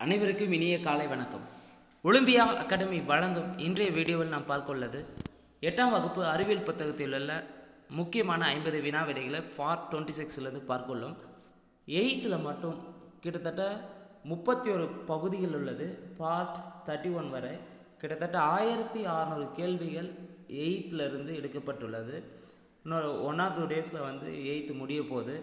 அனைவருக்கும் இனிய காலை வணக்கம் ஒலிம்பியா அகாடமி வழங்கும் இன்றைய வீடியோவில் நாம் பார்க்க உள்ளது எட்டாம் வகுப்பு அறிவியல் புத்தகத்தில் உள்ள முக்கியமான ஐம்பது வினா விடைகளை பார்ட் டுவெண்ட்டி சிக்ஸ்லேருந்து பார்க்க உள்ளோம் எயித்தில் மட்டும் கிட்டத்தட்ட முப்பத்தி ஒரு பகுதிகள் உள்ளது பார்ட் தேர்ட்டி ஒன் வரை கிட்டத்தட்ட ஆயிரத்தி அறநூறு கேள்விகள் எயித்துல இருந்து எடுக்கப்பட்டுள்ளது இன்னொரு ஒன் ஆர் டூ டேஸில் வந்து எயித்து முடிய போகுது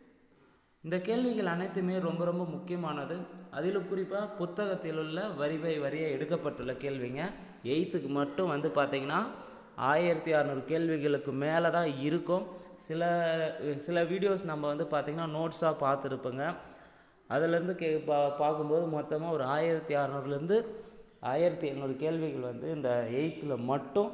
இந்த கேள்விகள் அனைத்துமே ரொம்ப ரொம்ப முக்கியமானது அதிலும் குறிப்பாக புத்தகத்தில் உள்ள வரி பை வரியாக எடுக்கப்பட்டுள்ள கேள்விங்க எயித்துக்கு மட்டும் வந்து பார்த்திங்கன்னா ஆயிரத்தி அறநூறு கேள்விகளுக்கு மேலே தான் இருக்கும் சில சில வீடியோஸ் நம்ம வந்து பார்த்திங்கன்னா நோட்ஸாக பார்த்துருப்போங்க அதிலேருந்து கே பா பார்க்கும்போது மொத்தமாக ஒரு ஆயிரத்தி அறநூறுலேருந்து ஆயிரத்தி எழுநூறு கேள்விகள் வந்து இந்த எயித்தில் மட்டும்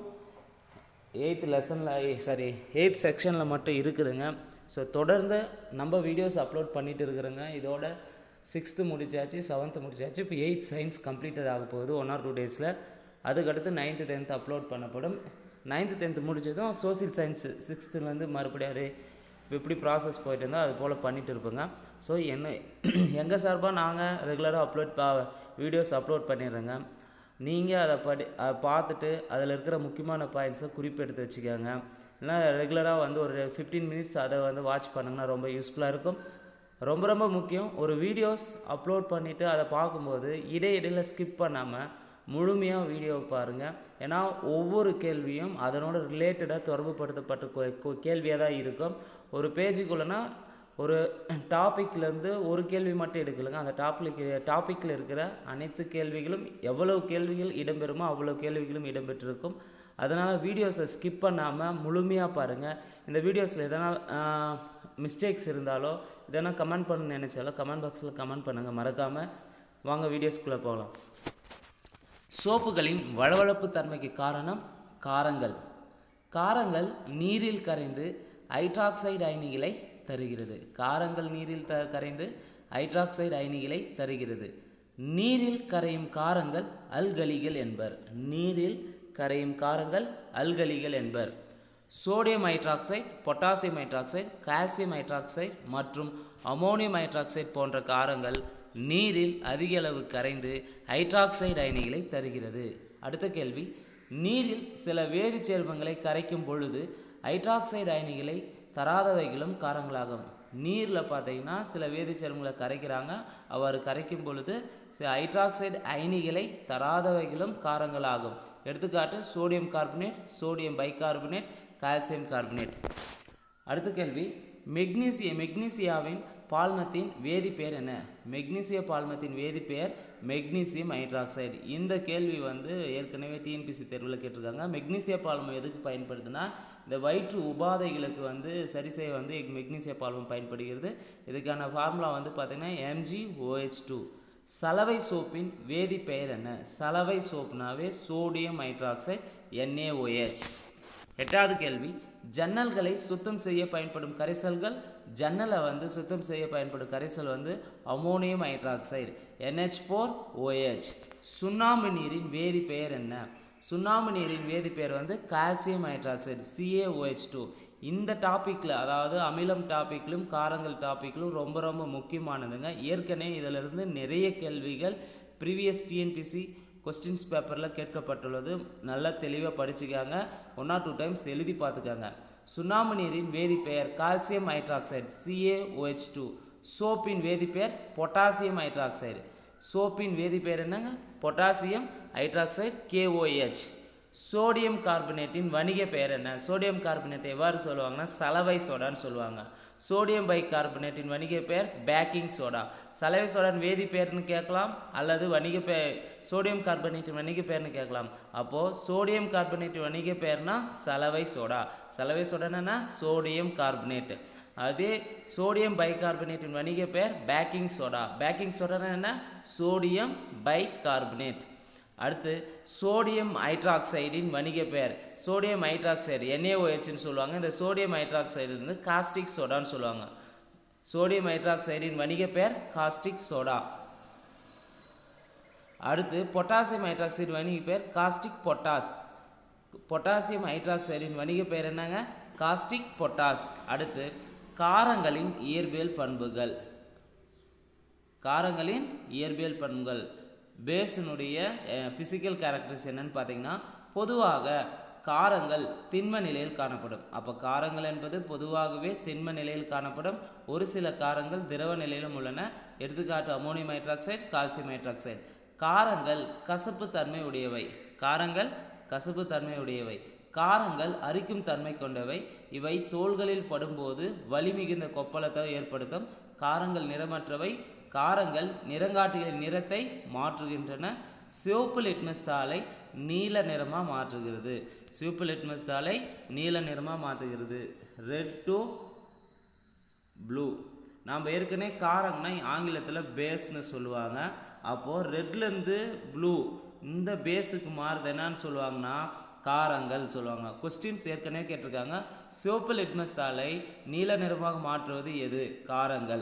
எயித் லெசனில் சாரி எயித் செக்ஷனில் மட்டும் இருக்குதுங்க ஸோ தொடர்ந்து நம்ம வீடியோஸ் அப்லோட் பண்ணிட்டு இருக்கிறோங்க இதோட சிக்ஸ்த்து முடிச்சாச்சு செவன்த்து முடிச்சாச்சு இப்போ எயித் சயின்ஸ் கம்ப்ளீட்டட் ஆக போகுது ஒன் ஆர் டூ டேஸில் அதுக்கடுத்து நைன்த்து டென்த்து அப்லோட் பண்ணப்படும் நைன்த்து டென்த்து முடிச்சதும் சோசியல் சயின்ஸ் சிக்ஸ்த்துலேருந்து மறுபடியும் அதே எப்படி ப்ராசஸ் போயிட்டு இருந்தால் அது போல் பண்ணிட்டு இருப்போங்க ஸோ என்ன எங்கள் சார்பாக நாங்கள் ரெகுலராக அப்லோட் பா வீடியோஸ் அப்லோட் பண்ணிடுறோங்க நீங்கள் அதை படி அதை பார்த்துட்டு அதில் இருக்கிற முக்கியமான பாயிண்ட்ஸை குறிப்பெடுத்து வச்சுக்கோங்க இல்லைனா ரெகுலராக வந்து ஒரு ஃபிஃப்டீன் மினிட்ஸ் அதை வந்து வாட்ச் பண்ணுங்கன்னா ரொம்ப யூஸ்ஃபுல்லாக இருக்கும் ரொம்ப ரொம்ப முக்கியம் ஒரு வீடியோஸ் அப்லோட் பண்ணிவிட்டு அதை பார்க்கும்போது இடையிடையில் ஸ்கிப் பண்ணாமல் முழுமையாக வீடியோவை பாருங்கள் ஏன்னா ஒவ்வொரு கேள்வியும் அதனோட ரிலேட்டடாக தொடர்புபடுத்தப்பட்ட கேள்வியாக தான் இருக்கும் ஒரு பேஜுக்குள்ளனா ஒரு டாப்பிக்லேருந்து ஒரு கேள்வி மட்டும் எடுக்கலைங்க அந்த டாபிக் டாப்பிக்கில் இருக்கிற அனைத்து கேள்விகளும் எவ்வளவு கேள்விகள் இடம்பெறுமோ அவ்வளோ கேள்விகளும் இடம்பெற்றிருக்கும் அதனால் வீடியோஸை ஸ்கிப் பண்ணாமல் முழுமையாக பாருங்கள் இந்த வீடியோஸில் எதனா மிஸ்டேக்ஸ் இருந்தாலோ எதனா கமெண்ட் பண்ண நினச்சாலோ கமெண்ட் பாக்ஸில் கமெண்ட் பண்ணுங்கள் மறக்காமல் வாங்க வீடியோஸ்குள்ளே போகலாம் சோப்புகளின் வளவளப்பு தன்மைக்கு காரணம் காரங்கள் காரங்கள் நீரில் கரைந்து ஹைட்ராக்சைடு அயனிகளை தருகிறது காரங்கள் நீரில் த கரைந்து ஹைட்ராக்சைடு அயனிகளை தருகிறது நீரில் கரையும் காரங்கள் அல்கலிகள் என்பர் நீரில் கரையும் காரங்கள் அல்கலிகள் என்பர் sodium hydroxide potassium hydroxide calcium hydroxide மற்றும் அமோனியம் ஹைட்ராக்சைடு போன்ற காரங்கள் நீரில் அதிக அளவு கரைந்து ஹைட்ராக்சைடு அயனிகளை தருகிறது அடுத்த கேள்வி நீரில் சில வேதிச் சேர்மங்களை கரைக்கும் பொழுது ஹைட்ராக்சைடு அயனிகளை தராதவைகளும் காரங்களாகும் நீரில் பார்த்தீங்கன்னா சில வேதிச்சேர்மங்களை கரைக்கிறாங்க அவ்வாறு கரைக்கும் பொழுது சில ஹைட்ராக்சைடு அயனிகளை தராதவைகளும் காரங்களாகும் எடுத்துக்காட்டு sodium carbonate sodium bicarbonate calcium carbonate அடுத்த கேள்வி மெக்னீசிய மெக்னீசியாவின் பால்மத்தின் வேதிப்பெயர் என்ன மெக்னீசிய பால்மத்தின் வேதிப்பெயர் மெக்னீசியம் ஹைட்ராக்சைடு இந்த கேள்வி வந்து ஏற்கனவே டிஎன்பிசி தேர்வில் கேட்டிருக்காங்க மெக்னீசிய பால்மம் எதுக்கு பயன்படுதுன்னா இந்த வயிற்று உபாதைகளுக்கு வந்து சரி செய்ய வந்து மெக்னீசிய பால்மம் பயன்படுகிறது இதுக்கான ஃபார்முலா வந்து பார்த்திங்கன்னா எம்ஜி ஓஹெச் டூ சலவை சோப்பின் வேதிப்பெயர் என்ன சலவை சோப்புனாவே சோடியம் ஹைட்ராக்சைடு என்ஏஓஹெச் எட்டாவது கேள்வி ஜன்னல்களை சுத்தம் செய்ய பயன்படும் கரைசல்கள் ஜன்னலை வந்து சுத்தம் செய்ய பயன்படும் கரைசல் வந்து ammonium hydroxide NH four OH சுண்ணாம்பு நீரின் வேதி பெயர் என்ன சுண்ணாம்பு நீரின் வேதி பெயர் வந்து கால்சியம் ஹைட்ராக்சைடு சிஏஓஹெச் டூ இந்த டாப்பிக்கில் அதாவது அமிலம் டாப்பிக்லும் காரங்கள் டாப்பிக்லும் ரொம்ப ரொம்ப முக்கியமானதுங்க ஏற்கனவே இதிலிருந்து நிறைய கேள்விகள் ப்ரீவியஸ் டிஎன்பிசி கொஸ்டின்ஸ் பேப்பரில் கேட்கப்பட்டுள்ளது நல்லா தெளிவாக படிச்சுக்காங்க ஒன் ஆர் டூ டைம்ஸ் எழுதி பார்த்துக்காங்க சுண்ணாம்பு நீரின் வேதிப்பெயர் கால்சியம் ஹைட்ராக்சைடு சிஏஓஹெச் டூ சோப்பின் வேதிப்பெயர் பொட்டாசியம் ஹைட்ராக்சைடு சோப்பின் வேதிப்பெயர் என்னங்க பொட்டாசியம் ஹைட்ராக்சைடு கேஓஹெச் சோடியம் கார்பனேட்டின் வணிக பெயர் என்ன சோடியம் கார்பனேட் எவ்வாறு சொல்லுவாங்கன்னா சலவை சோடான்னு சொல்லுவாங்க சோடியம் பை கார்பனேட்டின் வணிக பெயர் பேக்கிங் சோடா சலவை சோடான் வேதி பெயர்னு கேட்கலாம் அல்லது வணிக பெயர் சோடியம் கார்பனேட்டின் வணிக பெயர்னு கேட்கலாம் அப்போது சோடியம் கார்பனேட்டின் வணிக பெயர்னா சலவை சோடா சலவை சோடானா சோடியம் கார்பனேட் அதே சோடியம் பைகார்பனேட்டின் வணிக பெயர் பேக்கிங் சோடா பேக்கிங் சோடானா என்ன சோடியம் பைகார்பனேட் அடுத்து சோடியம் ஹைட்ராக்சைடின் வணிக பெயர் சோடியம் ஹைட்ராக்சைடு என்ஏஓஹெச்னு சொல்லுவாங்க இந்த சோடியம் ஹைட்ராக்சைடு வந்து காஸ்டிக் சோடான்னு சொல்லுவாங்க சோடியம் ஹைட்ராக்சைடின் வணிக பெயர் காஸ்டிக் சோடா அடுத்து பொட்டாசியம் ஹைட்ராக்சைடு வணிக பெயர் காஸ்டிக் பொட்டாஸ் பொட்டாசியம் ஹைட்ராக்சைடின் வணிக பெயர் என்னங்க காஸ்டிக் பொட்டாஸ் அடுத்து காரங்களின் இயற்பியல் பண்புகள் காரங்களின் இயற்பியல் பண்புகள் பேஸினுடைய பிசிக்கல் கேரக்டர்ஸ் என்னன்னு பார்த்தீங்கன்னா பொதுவாக காரங்கள் திண்ம நிலையில் காணப்படும் அப்போ காரங்கள் என்பது பொதுவாகவே திண்ம நிலையில் காணப்படும் ஒரு சில காரங்கள் திரவ நிலையிலும் உள்ளன எடுத்துக்காட்டு அமோனியம் ஹைட்ராக்சைடு கால்சியம் ஹைட்ராக்சைடு காரங்கள் கசப்பு தன்மை உடையவை காரங்கள் கசப்பு தன்மை உடையவை காரங்கள் அரிக்கும் தன்மை கொண்டவை இவை தோள்களில் படும்போது வலி மிகுந்த கொப்பளத்தை ஏற்படுத்தும் காரங்கள் நிறமற்றவை காரங்கள் நிறங்காட்டிகளின் நிறத்தை மாற்றுகின்றன சிவப்பு லிட்மஸ் தாளை நீல நிறமாக மாற்றுகிறது சிவப்பு லிட்மஸ் தாளை நீல நிறமாக மாற்றுகிறது ரெட் டு ப்ளூ நாம் ஏற்கனவே காரம்னா ஆங்கிலத்தில் பேஸ்னு சொல்லுவாங்க அப்போது ரெட்லேருந்து ப்ளூ இந்த பேஸுக்கு மாறுது என்னன்னு சொல்லுவாங்கன்னா காரங்கள் சொல்லுவாங்க கொஸ்டின்ஸ் ஏற்கனவே கேட்டிருக்காங்க சிவப்பு லிட்மஸ் தாளை நீல நிறமாக மாற்றுவது எது காரங்கள்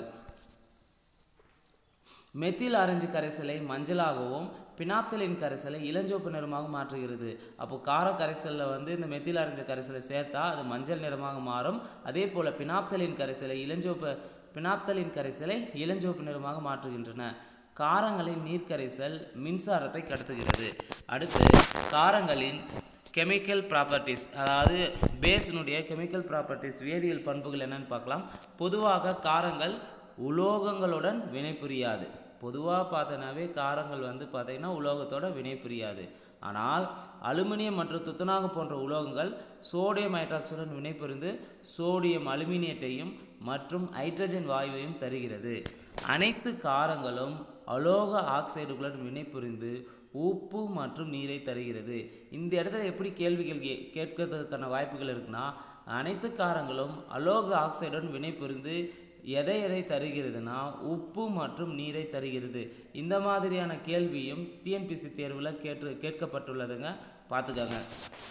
மெத்தில் ஆரஞ்சு கரைசலை மஞ்சளாகவும் பினாப்தலின் கரைசலை இளஞ்சிவப்பு நிறமாக மாற்றுகிறது அப்போ கார கரைசலில் வந்து இந்த மெத்தில் ஆரஞ்சு கரைசலை சேர்த்தா அது மஞ்சள் நிறமாக மாறும் அதே போல் பினாப்தலின் கரைசலை இளஞ்சிவப்பு பினாப்தலின் கரைசலை இளஞ்சிவப்பு நிறமாக மாற்றுகின்றன காரங்களின் நீர்க்கரைசல் மின்சாரத்தை கடத்துகிறது அடுத்து காரங்களின் கெமிக்கல் ப்ராப்பர்ட்டிஸ் அதாவது பேஸினுடைய கெமிக்கல் ப்ராப்பர்ட்டிஸ் வேதியியல் பண்புகள் என்னன்னு பார்க்கலாம் பொதுவாக காரங்கள் உலோகங்களுடன் வினைபுரியாது பொதுவாக பார்த்தனாவே காரங்கள் வந்து பார்த்தீங்கன்னா உலோகத்தோட வினைபுரியாது ஆனால் அலுமினியம் மற்றும் துத்தநாகம் போன்ற உலோகங்கள் சோடியம் ஹைட்ராக்சைடுடன் வினைபுரிந்து சோடியம் அலுமினியத்தையும் மற்றும் ஹைட்ரஜன் வாயுவையும் தருகிறது அனைத்து காரங்களும் அலோக ஆக்சைடுகளுடன் வினைபுரிந்து உப்பு மற்றும் நீரை தருகிறது இந்த இடத்துல எப்படி கேள்விகள் கே கேட்கறதுக்கான வாய்ப்புகள் இருக்குன்னா அனைத்து காரங்களும் அலோக ஆக்சைடுடன் வினைபுரிந்து எதை எதை தருகிறதுனா உப்பு மற்றும் நீரை தருகிறது இந்த மாதிரியான கேள்வியும் டிஎன்பிசி தேர்வில் கேட்டு கேட்கப்பட்டுள்ளதுங்க பார்த்துக்கோங்க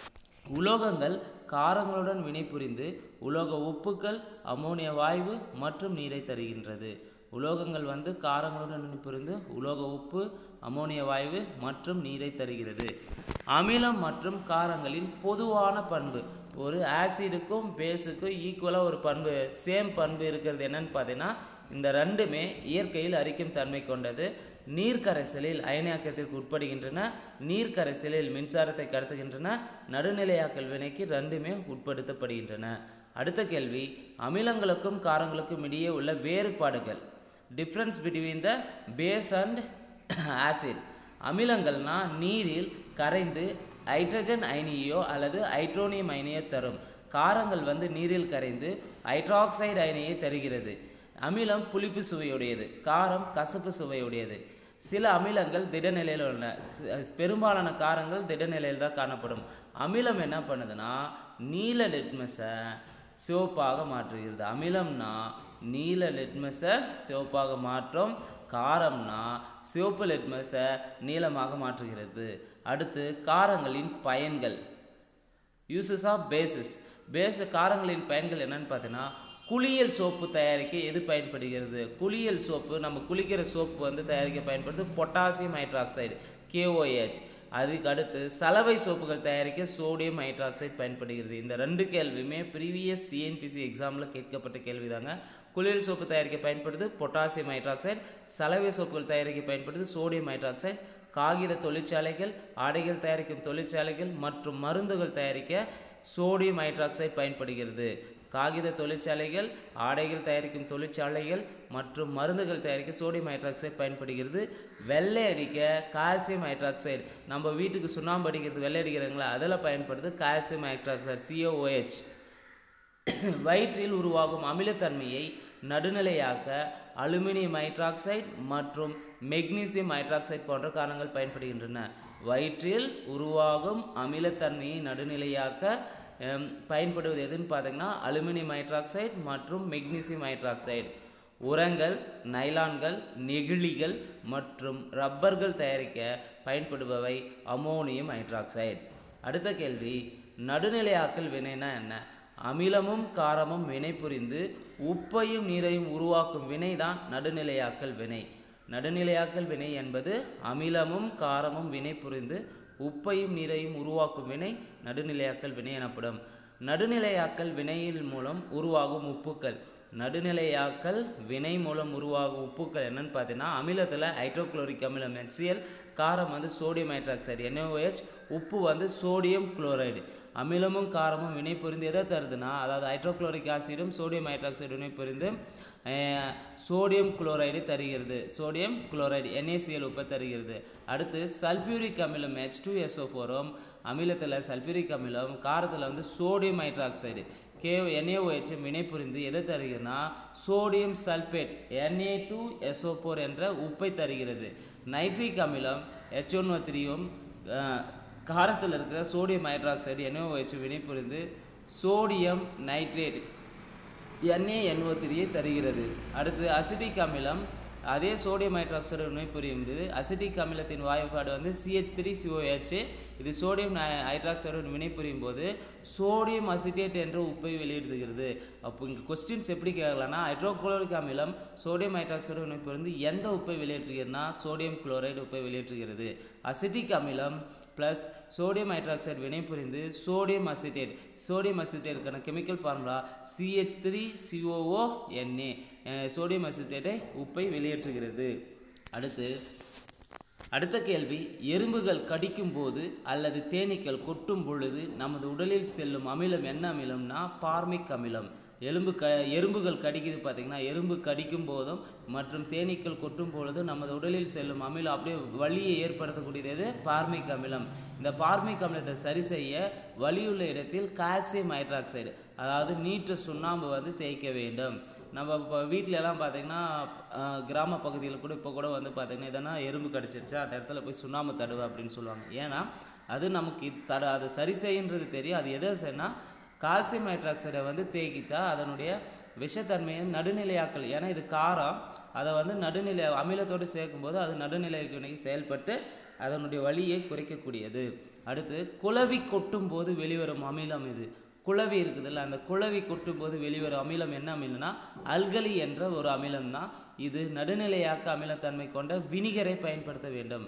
உலோகங்கள் காரங்களுடன் வினைபுரிந்து உலோக உப்புக்கள் அமோனிய வாயு மற்றும் நீரை தருகின்றது உலோகங்கள் வந்து காரங்களுடன் வினைபுரிந்து உலோக உப்பு அமோனிய வாயு மற்றும் நீரை தருகிறது அமிலம் மற்றும் காரங்களின் பொதுவான பண்பு ஒரு ஆசிடுக்கும் பேஸுக்கும் ஈக்குவலாக ஒரு பண்பு சேம் பண்பு இருக்கிறது என்னன்னு பார்த்தீங்கன்னா இந்த ரெண்டுமே இயற்கையில் அரிக்கும் தன்மை கொண்டது நீர்க்கரைசலில் அயனியாக்கத்திற்கு உட்படுகின்றன நீர்க்கரைசலில் மின்சாரத்தை கடத்துகின்றன நடுநிலையாக்கல் வினைக்கு ரெண்டுமே உட்படுத்தப்படுகின்றன அடுத்த கேள்வி அமிலங்களுக்கும் காரங்களுக்கும் இடையே உள்ள வேறுபாடுகள் difference between the base and acid அமிலங்கள்னா நீரில் கரைந்து ஹைட்ரஜன் அயனியோ அல்லது ஹைட்ரோனியம் அயனியோ தரும் காரங்கள் வந்து நீரில் கரைந்து ஹைட்ராக்சைடு அயனியை தருகிறது அமிலம் புளிப்பு சுவையுடையது காரம் கசப்பு சுவையுடையது சில அமிலங்கள் திடநிலையில் உள்ளன சி- பெரும்பாலான காரங்கள் திடநிலையில் தான் காணப்படும் அமிலம் என்ன பண்ணுதுன்னா நீல லிட்மஸை சிவப்பாக மாற்றுகிறது அமிலம்னா நீல லிட்மஸை சிவப்பாக மாற்றும் காரம்னா சிவப்பு லிட்மஸை நீலமாக மாற்றுகிறது அடுத்து காரங்களின் பயன்கள் யூசஸ் ஆஃப் பேசஸ் பேஸ் காரங்களின் பயன்கள் என்னன்னு பார்த்தீங்கன்னா குளியல் சோப்பு தயாரிக்க எது பயன்படுகிறது குளியல் சோப்பு நம்ம குளிக்கிற சோப்பு வந்து தயாரிக்க பயன்படுது பொட்டாசியம் ஹைட்ராக்சைடு கேஓஹெச் அதுக்கு அடுத்து சலவை சோப்புகள் தயாரிக்க சோடியம் ஹைட்ராக்சைடு பயன்படுகிறது இந்த ரெண்டு கேள்வியுமே ப்ரீவியஸ் டிஎன்பிசி எக்ஸாமில் கேட்கப்பட்ட கேள்விதாங்க குளியல் சோப்பு தயாரிக்க பயன்படுது பொட்டாசியம் ஹைட்ராக்சைடு சலவை சோப்புகள் தயாரிக்க பயன்படுது சோடியம் ஹைட்ராக்சைடு காகித தொழிற்சாலைகள் ஆடைகள் தயாரிக்கும் தொழிற்சாலைகள் மற்றும் மருந்துகள் தயாரிக்க சோடியம் ஹைட்ராக்சைடு பயன்படுகிறது காகித தொழிற்சாலைகள் ஆடைகள் தயாரிக்கும் தொழிற்சாலைகள் மற்றும் மருந்துகள் தயாரிக்க சோடியம் ஹைட்ராக்சைடு பயன்படுகிறது வெள்ளை அடிக்க கால்சியம் ஹைட்ராக்சைடு நம்ம வீட்டுக்கு சுண்ணாம்பு அடிக்கிறது வெள்ளை அடிக்கிறாங்களா அதில் பயன்படுது கால்சியம் ஹைட்ராக்சைடு சிஓஓஹெச் வயிற்றில் உருவாகும் அமிலத்தன்மையை நடுநிலையாக்க அலுமினியம் ஹைட்ராக்சைடு மற்றும் மெக்னீசியம் ஹைட்ராக்சைடு போன்ற காரணங்கள் பயன்படுகின்றன வயிற்றில் உருவாகும் அமிலத்தன்மையை நடுநிலையாக்க ஹம், பயன்படுவது எதுன்னு பார்த்தீங்கன்னா அலுமினியம் ஹைட்ராக்சைடு மற்றும் மெக்னீசியம் ஹைட்ராக்சைடு உரங்கள் நைலான்கள் நெகிழிகள் மற்றும் ரப்பர்கள் தயாரிக்க பயன்படுபவை அமோனியம் ஹைட்ராக்சைடு அடுத்த கேள்வி நடுநிலையாக்கல் வினைனா என்ன அமிலமும் காரமும் வினைபுரிந்து உப்பையும் நீரையும் உருவாக்கும் வினைதான் நடுநிலையாக்கல் வினை நடுநிலையாக்கல் வினை என்பது அமிலமும் காரமும் வினைபுரிந்து உப்பையும் நீரையும் உருவாக்கும் வினை நடுநிலையாக்கல் வினை எனப்படும் நடுநிலையாக்கல் வினையின் மூலம் உருவாகும் உப்புக்கள் நடுநிலையாக்கல் வினை மூலம் உருவாகும் உப்புக்கள் என்னன்னு பார்த்தீங்கன்னா அமிலத்தில் ஹைட்ரோக்ளோரிக் அமிலம் HCl காரம் வந்து சோடியம் ஹைட்ராக்சைடு NaOH உப்பு வந்து சோடியம் குளோரைடு அமிலமும் காரமும் வினை புரிந்து எதை தருதுன்னா அதாவது ஹைட்ரோக்ளோரிக் ஆசிடும் சோடியம் ஹைட்ராக்சைடு வினை புரிந்து அஹ், சோடியம் குளோரைடு தருகிறது சோடியம் குளோரைடு NaCl உப்பை தருகிறது அடுத்து சல்ஃபியூரிக் அமிலம் ஹெச் டூ எஸ்ஓ ஃபோரும் அமிலத்தில் சல்ஃபியூரிக் அமிலம் காரத்தில் வந்து சோடியம் ஹைட்ராக்சைடு கே NaOH வினை புரிந்து எதை தருகிறதுனா sodium sulphate Na two SO four என்ற உப்பை தருகிறது நைட்ரிக் அமிலம் ஹெச் ஒன் த்ரீயும் காரத்தில் இருக்கிற சோடியம் ஹைட்ராக்சைடு NaOH வினை புரிந்து சோடியம் நைட்ரேட் NaNO3 த்ரீயை தருகிறது அடுத்து அசிட்டிக் அமிலம் அதே சோடியம் ஹைட்ராக்சைடு வினை புரியும்போது அசிட்டிக் அமிலத்தின் வாயுப்பாடு வந்து சிஹெச் த்ரீ சிஓஹெச் இது சோடியம் ஹைட்ராக்சைடு வினை புரியும் போது சோடியம் அசிட்டேட் என்ற உப்பை வெளியிடுகிறது அப்போ இங்கே கொஸ்டின்ஸ் எப்படி கேட்கலாம்னா ஹைட்ரோகுளோரிக் அமிலம் சோடியம் ஹைட்ராக்சைடு வினை புரிந்து எந்த உப்பை வெளியேற்றுகிறதுனா சோடியம் குளோரைடு உப்பை வெளியேற்றுகிறது அசிட்டிக் அமிலம் ப்ளஸ் சோடியம் ஹைட்ராக்சைடு வினை புரிந்து சோடியம் அசிட்டேட் சோடியம் அசிட்டேட்டுக்கான chemical formula CH three COO NA sodium அசிட்டேட்டை உப்பை வெளியேற்றுகிறது அடுத்து அடுத்த கேள்வி எறும்புகள் கடிக்கும் போது அல்லது தேனீக்கள் கொட்டும் பொழுது நமது உடலில் செல்லும் அமிலம் என்ன அமிலம்னா பார்மிக் அமிலம் எலும்பு க எறும்புகள் கடிக்குது பார்த்தீங்கன்னா எறும்பு கடிக்கும் போதும் மற்றும் தேனீக்கள் கொட்டும் பொழுதும் நமது உடலில் செல்லும் அமிலம் அப்படியே வலியை ஏற்படுத்தக்கூடியது எது பார்மிக் அமிலம் இந்த பார்மிக் அமிலத்தை சரி செய்ய வலியுள்ள இடத்தில் கால்சியம் ஹைட்ராக்சைடு அதாவது நீற்ற சுண்ணாம்பு வந்து தேய்க்க வேண்டும் நம்ம இப்போ வீட்டிலலாம் பார்த்தீங்கன்னா அஹ், கிராம பகுதியில் கூட இப்போ கூட வந்து பார்த்தீங்கன்னா எதனா எறும்பு கடிச்சிருச்சா அந்த இடத்துல போய் சுண்ணாம்பு தடுவு அப்படின்னு சொல்லுவாங்க ஏன்னா அது நமக்கு இது தட அது சரி செய்யுன்றது தெரியும் அது எதை செய்யனா கால்சியம் ஹைட்ராக்சைடை வந்து தேய்க்கிச்சா அதனுடைய விஷத்தன்மையை நடுநிலையாக்கல் ஏன்னா இது காரம் அதை வந்து நடுநிலை அமிலத்தோடு சேர்க்கும்போது அது நடுநிலைக்கு செயல்பட்டு அதனுடைய வலியை குறைக்கக்கூடியது அடுத்து குளவி கொட்டும் போது வெளிவரும் அமிலம் இது குளவி இருக்குதுல்ல அந்த குளவி கொட்டும் போது வெளிவரும் அமிலம் என்ன அமிலம்னா அல்கலி என்ற ஒரு அமிலம் தான் இது நடுநிலையாக்க அமிலத்தன்மை கொண்ட வினிகரை பயன்படுத்த வேண்டும்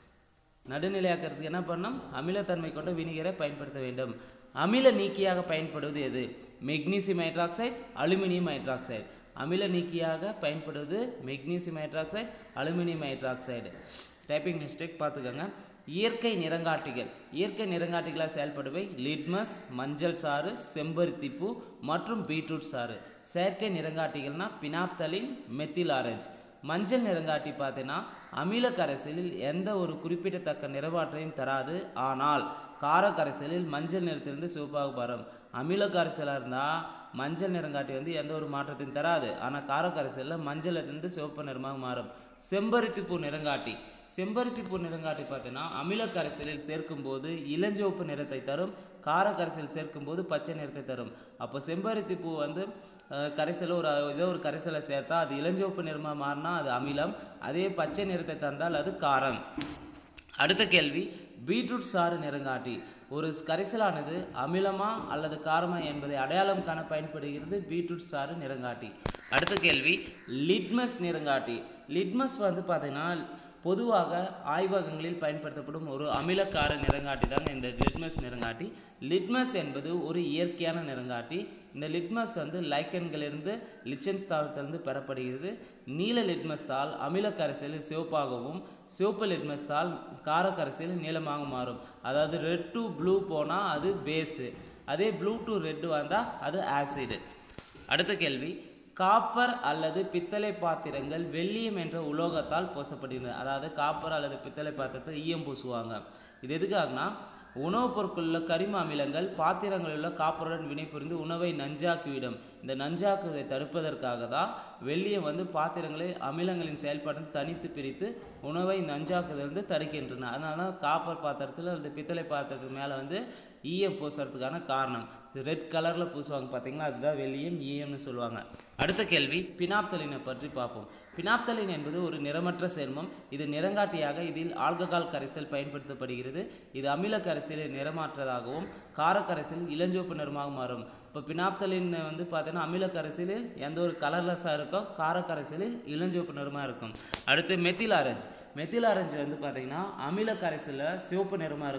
நடுநிலையாக்கிறதுக்கு என்ன பண்ணணும் அமிலத்தன்மை கொண்ட வினிகரை பயன்படுத்த வேண்டும் அமில நீக்கியாக பயன்படுவது எது மெக்னீசியம் ஹைட்ராக்சைடு அலுமினியம் ஹைட்ராக்சைடு அமில நீக்கியாக பயன்படுவது magnesium hydroxide aluminium hydroxide typing mistake பார்த்துக்கோங்க இயற்கை நிறங்காட்டிகள் இயற்கை நிறங்காட்டிகளாக செயல்படுவை லிட்மஸ் மஞ்சள் சாறு செம்பருத்திப்பூ மற்றும் பீட்ரூட் சாறு செயற்கை நிறங்காட்டிகள்னா பினாப்தலின் மெத்தில் ஆரஞ்சு மஞ்சள் நிறங்காட்டி பார்த்தீங்கன்னா அமில கரைசலில் எந்த ஒரு குறிப்பிடத்தக்க நிறமாற்றையும் தராது ஆனால் கார கரைசலில் மஞ்சள் நிறத்திலிருந்து சிவப்பாக வரும் அமில கரைசலாக இருந்தால் மஞ்சள் நிறங்காட்டி வந்து எந்த ஒரு மாற்றத்தையும் தராது ஆனால் கார கரைசலில் மஞ்சளிலிருந்து சிவப்பு நிறமாக மாறும் செம்பருத்தி பூ நிறங்காட்டி செம்பருத்தி பூ நிறங்காட்டி பார்த்தீங்கன்னா அமில கரைசலில் சேர்க்கும்போது இளஞ்சிவப்பு நிறத்தை தரும் கார கரைசல் சேர்க்கும்போது பச்சை நிறத்தை தரும் அப்போ செம்பருத்தி பூ வந்து அஹ், கரைசல் ஒரு ஏதோ ஒரு கரைசலை சேர்த்தா அது இளஞ்சிவப்பு நிறமாக மாறினா அது அமிலம் அதே பச்சை நிறத்தை தந்தால் அது காரம் அடுத்த கேள்வி பீட்ரூட் சாறு நிறங்காட்டி ஒரு கரைசலானது அமிலமா அல்லது காரமா என்பதை அடையாளம் காண பயன்படுகிறது பீட்ரூட் சாறு நிறங்காட்டி அடுத்த கேள்வி லிட்மஸ் நிறங்காட்டி லிட்மஸ் வந்து பார்த்தீங்கன்னா பொதுவாக ஆய்வகங்களில் பயன்படுத்தப்படும் ஒரு அமிலக்கார நிறங்காட்டி தாங்க இந்த லிட்மஸ் நிறங்காட்டி லிட்மஸ் என்பது ஒரு இயற்கையான நிறங்காட்டி இந்த லிட்மஸ் வந்து லைக்கன்களிலிருந்து லிச்சன்ஸ் தாவரத்திலிருந்து பெறப்படுகிறது நீல லிட்மஸ் தாள் அமில கரைசலில் சிவப்பாகவும் சிவப்பு லிட்மஸ் தாள் கார கரைசலில் நீளமாக மாறும் அதாவது ரெட் டு ப்ளூ போனால் அது பேஸு அதே ப்ளூ டு ரெட் வந்தால் அது ஆசிடு அடுத்த கேள்வி காப்பர் அல்லது பித்தளை பாத்திரங்கள் வெள்ளியம் என்ற உலோகத்தால் பூசப்படுகிறது அதாவது காப்பர் அல்லது பித்தளை பாத்திரத்தை ஈயம் பூசுவாங்க இது எதுக்காகனா உணவுப் பொருட்களில் உள்ள கரிம அமிலங்கள் பாத்திரங்களில் உள்ள காப்பருடன் வினைபுரிந்து உணவை நஞ்சாக்கிவிடும் இந்த நஞ்சாக்குவதை தடுப்பதற்காக தான் வெள்ளியம் வந்து பாத்திரங்களை அமிலங்களின் செயல்பாட்டை தனித்து பிரித்து உணவை நஞ்சாக்குவதிலிருந்து தடுக்கின்றன அதனால தான் காப்பர் பாத்திரத்தில் அல்லது பித்தளை பாத்திரத்துக்கு மேலே வந்து ஈயம் பூசுறதுக்கான காரணம் ரெட் கலரில் பூசுவாங்க பார்த்தீங்களா அதுதான் வெள்ளியம் ஈயம்னு சொல்லுவாங்க அடுத்த கேள்வி பினாப்தலினை பற்றி பார்ப்போம் பினாப்தலின் என்பது ஒரு நிறமற்ற சேர்மம் இது நிறங்காட்டியாக இதில் ஆல்கஹால் கரைசல் பயன்படுத்தப்படுகிறது இது அமில கரைசலில் நிறமாற்றதாகவும் கார கரைசலில் இளஞ்சிவப்பு நிறமாக மாறும் இப்போ பினாப்தலின் வந்து பார்த்தீங்கன்னா அமில கரைசலில் எந்த ஒரு கலர்லெஸ்ஸாக இருக்கும் கார கரைசலில் இளஞ்சிவப்பு நிறமாக இருக்கும் அடுத்து மெத்தில் ஆரஞ்சு மெத்தில் ஆரஞ்சு வந்து பார்த்தீங்கன்னா அமில கரைசலில் சிவப்பு நிறமாக இருக்கும்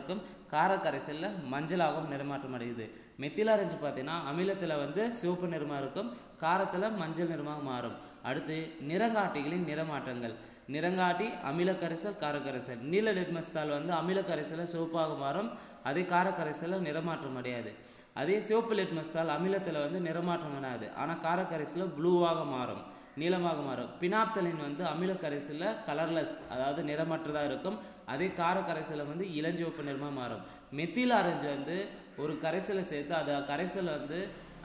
கார கரைசலில் மஞ்சளாகவும் நிறமாற்றம் அடையுது மெத்தில் ஆரஞ்சு பார்த்தீங்கன்னா அமிலத்தில் வந்து சிவப்பு நிறமாக இருக்கும் காரத்தில் மஞ்சள் நிறமாக மாறும் அடுத்து நிறங்காட்டிகளின் நிறமாற்றங்கள் நிறங்காட்டி அமில கரைசல் காரக்கரைசல் நீல லிட்மஸ் தாள் வந்து அமில கரைசலில் சிவப்பாக மாறும் அதே காரக்கரைசலில் நிறமாற்றம் அடையாது அதே சிவப்பு லிட்மஸ் தாள் அமிலத்தில் வந்து நிறமாற்றம் அடையாது ஆனால் காரக்கரைசலில் ப்ளூவாக மாறும் நீளமாக மாறும் பினாப்தலின் வந்து அமில கரைசலில் கலர்லெஸ் அதாவது நிறமற்றதாக இருக்கும் அதே கார கரைசலில் வந்து இளஞ்சிவப்பு நிறமாக மாறும் மெத்தில் ஆரஞ்சு வந்து ஒரு கரைசலை சேர்த்து அது கரைசல் வந்து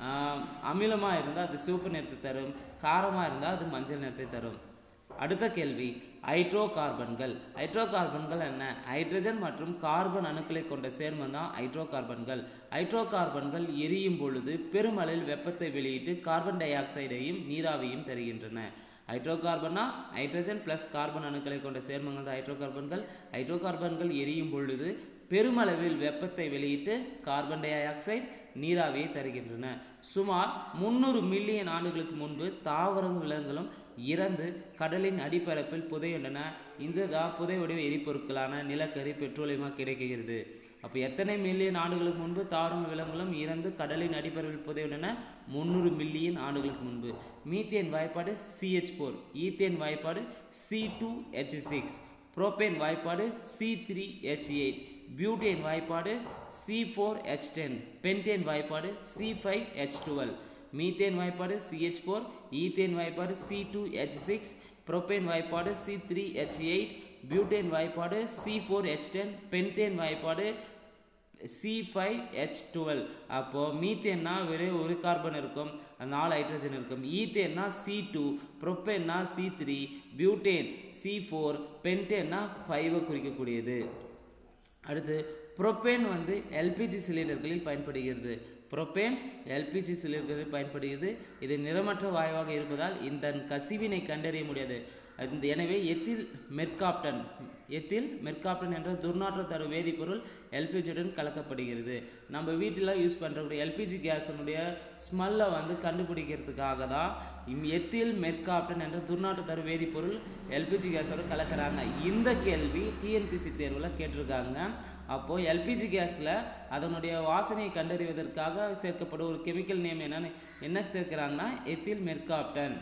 அமிலமாக இருந்தால் அது சிவப்பு நிறத்தை தரும் காரமாக இருந்தால் அது மஞ்சள் நிறத்தை தரும் அடுத்த கேள்வி ஹைட்ரோ கார்பன்கள் ஹைட்ரோ கார்பன்கள் என்ன ஹைட்ரஜன் மற்றும் கார்பன் அணுக்களை கொண்ட சேர்மம் தான் ஹைட்ரோ கார்பன்கள் ஹைட்ரோ கார்பன்கள் எரியும் பொழுது பெருமளவில் வெப்பத்தை வெளியிட்டு கார்பன் டை ஆக்சைடையும் நீராவியும் தருகின்றன ஹைட்ரோ கார்பனா ஹைட்ரஜன் ப்ளஸ் கார்பன் அணுக்களை கொண்ட சேர்மங்கள் தான் ஹைட்ரோ கார்பன்கள் ஹைட்ரோ கார்பன்கள் எரியும் பொழுது பெருமளவில் வெப்பத்தை வெளியிட்டு கார்பன் டை ஆக்சைடு நீராவியை தருகின்றன சுமார் முந்நூறு மில்லியன் ஆண்டுகளுக்கு முன்பு தாவரம் விலங்குகளும் இறந்து கடலின் அடிப்பரப்பில் புதையுள்ளன இந்த தான் புதை வடிவ எரிபொருட்களான நிலக்கரி பெட்ரோலியமாக கிடைக்கிறது அப்போ எத்தனை மில்லியன் ஆண்டுகளுக்கு முன்பு தாவரம் விலங்குகளும் இறந்து கடலின் அடிப்பரப்பில் புதையுள்ளன முந்நூறு மில்லியன் ஆண்டுகளுக்கு முன்பு மீத்தேன் வாய்ப்பாடு சிஹெச் ஃபோர் ஈத்தேன் வாய்ப்பாடு C two H six propane வாய்ப்பாடு C three H eight butane வாய்ப்பாடு C four H ten pentane வாய்ப்பாடு C five H twelve methane வாய்ப்பாடு சிஹெச் ஃபோர் ஈத்தேன் வாய்ப்பாடு C two H six propane வாய்ப்பாடு C three H eight butane வாய்ப்பாடு C four H ten pentane வாய்ப்பாடு C five H twelve அப்போது மீத்தேன்னா வெறும் ஒரு கார்பன் இருக்கும் நாலு ஹைட்ரஜன் இருக்கும் ஈத்தேன்னா C two ப்ரொப்பேன்னா C three butane C four பென்டேன்னா ஃபைவை குறிக்கக்கூடியது அடுத்து புரோப்பேன் வந்து எல்பிஜி சிலிண்டர்களில் பயன்படுகிறது புரோப்பேன் எல்பிஜி சிலிண்டர்களில் பயன்படுகிறது இது நிறமற்ற வாயுவாக இருப்பதால் இந்த கசிவினை கண்டறிய முடியாது இந்த எனவே எத்தில் மெர்காப்டன் எத்தில் மெர்காப்டன் என்ற துர்நாற்ற தரும் வேதிப்பொருள் எல்பிஜியுடன் கலக்கப்படுகிறது நம்ம வீட்டில் யூஸ் பண்ணுறக்கூடிய எல்பிஜி கேஸினுடைய ஸ்மெல்லை வந்து கண்டுபிடிக்கிறதுக்காக தான் எத்தில் மெர்காப்டன் என்ற துர்நாற்ற தரும் வேதிப்பொருள் எல்பிஜி கேஸோட கலக்கிறாங்க இந்த கேள்வி டிஎன்பிசி தேர்வில் கேட்டிருக்காங்க அப்போது எல்பிஜி கேஸில் அதனுடைய வாசனையை கண்டறிவதற்காக சேர்க்கப்படும் ஒரு கெமிக்கல் நேம் என்னன்னு என்ன சேர்க்குறாங்கன்னா எத்தில் மெர்காப்டன்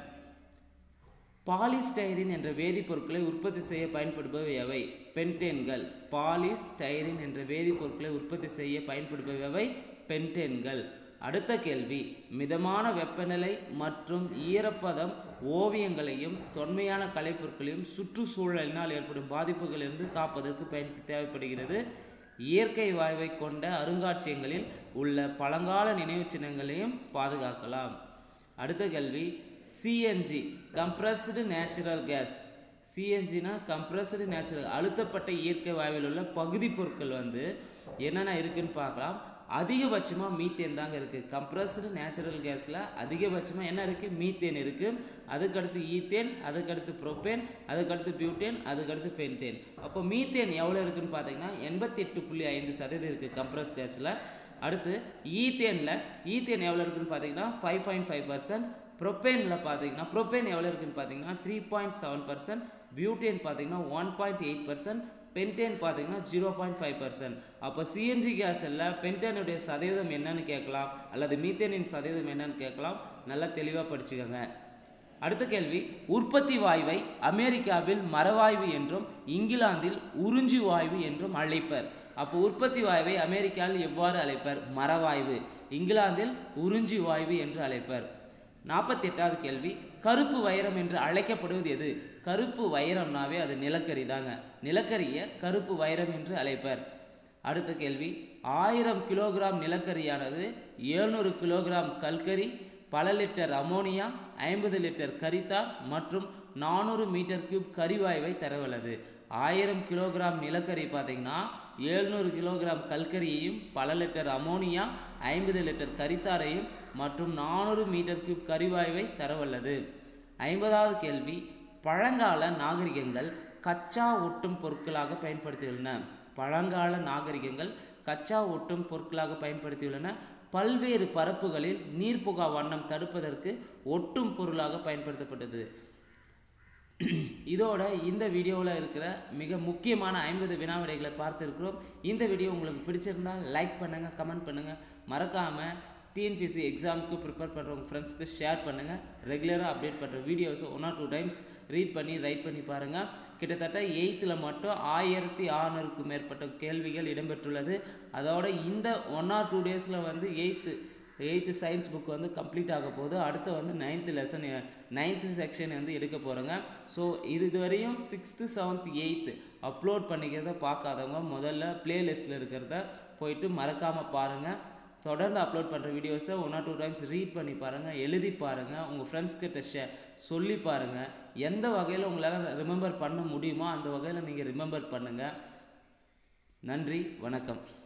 பாலிஸ்டைரின் என்ற வேதிப்பொருட்களை உற்பத்தி செய்ய பயன்படுபவை எவை பென்டேன்கள் பாலிஸ்டைரின் என்ற வேதிப்பொருட்களை உற்பத்தி செய்ய பயன்படுபவை எவை பென்டேன்கள் அடுத்த கேள்வி மிதமான வெப்பநிலை மற்றும் ஈரப்பதம் ஓவியங்களையும் தொன்மையான கலைப்பொருட்களையும் சுற்றுச்சூழலினால் ஏற்படும் பாதிப்புகளிலிருந்து காப்பதற்கு பயன் தேவைப்படுகிறது இயற்கை வாயுவை கொண்ட அருங்காட்சியகங்களில் உள்ள பழங்கால நினைவுச் சின்னங்களையும் பாதுகாக்கலாம் அடுத்த கேள்வி சிஎன்ஜி கம்ப்ரஸ்டு நேச்சுரல் கேஸ் சிஎன்ஜினா கம்ப்ரஸ்டு நேச்சுரல் அழுத்தப்பட்ட இயற்கை வாயுவில் உள்ள பகுதி பொருட்கள் வந்து என்னென்ன இருக்குன்னு பார்க்கலாம் அதிகபட்சமாக மீத்தேன் தாங்க இருக்குது கம்ப்ரஸ்டு நேச்சுரல் கேஸில் அதிகபட்சமாக என்ன இருக்குது மீத்தேன் இருக்குது அதுக்கடுத்து ஈத்தேன் அதுக்கடுத்து ப்ரோப்பேன் அதுக்கடுத்து பியூட்டேன் அதுக்கடுத்து பென்டேன் அப்போ மீத்தேன் எவ்வளோ இருக்குன்னு பார்த்தீங்கன்னா எண்பத்தி எட்டு புள்ளி ஐந்து சதவீதம் இருக்குது கம்ப்ரஸ் கேஸில் அடுத்து ஈத்தேனில் ஈத்தேன் எவ்வளோ இருக்குன்னு பார்த்தீங்கன்னா ஃபைவ் பாயிண்ட் ஃபைவ் பர்சன்ட் ப்ரொப்பேனில் பார்த்தீங்கன்னா ப்ரொப்பேன் எவ்வளோ இருக்குன்னு பார்த்தீங்கன்னா three point seven percent butane பார்த்தீங்கன்னா one point eight percent pentane பார்த்தீங்கன்னா ஜீரோ பாயிண்ட் ஃபைவ் பர்சன்ட் அப்போ சிஎன்ஜி கேஸில் பென்டேனுடைய சதவீதம் என்னன்னு கேட்கலாம் அல்லது மீத்தேனின் சதவீதம் என்னன்னு கேட்கலாம் நல்லா தெளிவாக படிச்சுக்கோங்க அடுத்த கேள்வி உற்பத்தி வாயுவை அமெரிக்காவில் மரவாயு என்றும் இங்கிலாந்தில் உறிஞ்சி வாயு என்றும் அழைப்பர் அப்போ உற்பத்தி வாயுவை அமெரிக்காவில் எவ்வாறு அழைப்பர் மரவாயு இங்கிலாந்தில் உறிஞ்சி வாயு என்று அழைப்பர் நாற்பத்தி எட்டாவது கேள்வி கருப்பு வைரம் என்று அழைக்கப்படுவது எது கருப்பு வைரம்னாவே அது நிலக்கரி தாங்க நிலக்கரியை கருப்பு வைரம் என்று அழைப்பர் அடுத்த கேள்வி ஆயிரம் கிலோகிராம் நிலக்கரியானது எழுநூறு கிலோகிராம் கல்கரி பல லிட்டர் அமோனியா ஐம்பது லிட்டர் கரித்தார் மற்றும் நானூறு மீட்டர் கியூப் கரிவாயுவை தரவல்லது ஆயிரம் கிலோகிராம் நிலக்கரி பார்த்தீங்கன்னா எழுநூறு கிலோகிராம் கல்கரியையும் பல லிட்டர் அமோனியா ஐம்பது லிட்டர் கரித்தாரையும் மற்றும் நானூறு மீட்டர் கியூப் கரிவாயுவை தரவல்லது ஐம்பதாவது கேள்வி பழங்கால நாகரிகங்கள் கச்சா ஒட்டும் பொருட்களாக பயன்படுத்தியுள்ளன பழங்கால நாகரிகங்கள் கச்சா ஒட்டும் பொருட்களாக பயன்படுத்தியுள்ளன பல்வேறு பரப்புகளில் நீர்ப்புகா வண்ணம் தடுப்பதற்கு ஒட்டும் பொருளாக பயன்படுத்தப்பட்டது இதோட இந்த வீடியோவில் இருக்கிற மிக முக்கியமான ஐம்பது வினாவிடைகளை பார்த்துருக்கிறோம் இந்த வீடியோ உங்களுக்கு பிடிச்சிருந்தால் லைக் பண்ணுங்கள் கமெண்ட் பண்ணுங்கள் மறக்காமல் டிஎன்பிசி எக்ஸாமுக்கு ப்ரிப்பேர் பண்ணுறவங்க ஃப்ரெண்ட்ஸ்க்கு ஷேர் பண்ணுங்கள் ரெகுலராக அப்டேட் பண்ணுற வீடியோஸை one or two times read பண்ணி ரைட் பண்ணி பாருங்கள் கிட்டத்தட்ட எயித்தில் மட்டும் ஆயிரத்தி அறநூறுக்கும் மேற்பட்ட கேள்விகள் இடம்பெற்றுள்ளது அதோட இந்த ஒன் ஆர் டூ டேஸில் வந்து எயித்து எயித்து சயின்ஸ் புக் வந்து கம்ப்ளீட் ஆக போகுது அடுத்து வந்து நைன்த்து லெசன் நைன்த்து செக்ஷன் வந்து எடுக்க போகிறோங்க ஸோ இது இதுவரையும் சிக்ஸ்த்து செவன்த் எயித்து அப்லோட் பண்ணிக்கிறத பார்க்காதவங்க முதல்ல ப்ளேலிஸ்ட்டில் இருக்கிறத போயிட்டு மறக்காமல் பாருங்கள் தொடர்ந்து அப்லோட் பண்ணுற வீடியோஸை one or two times read பண்ணி பாருங்கள் எழுதி பாருங்கள் உங்கள் ஃப்ரெண்ட்ஸ் கிட்ட ஷே சொல்லி பாருங்கள் எந்த வகையில் உங்களால் ரிமெம்பர் பண்ண முடியுமோ அந்த வகையில் நீங்கள் ரிமெம்பர் பண்ணுங்கள் நன்றி வணக்கம்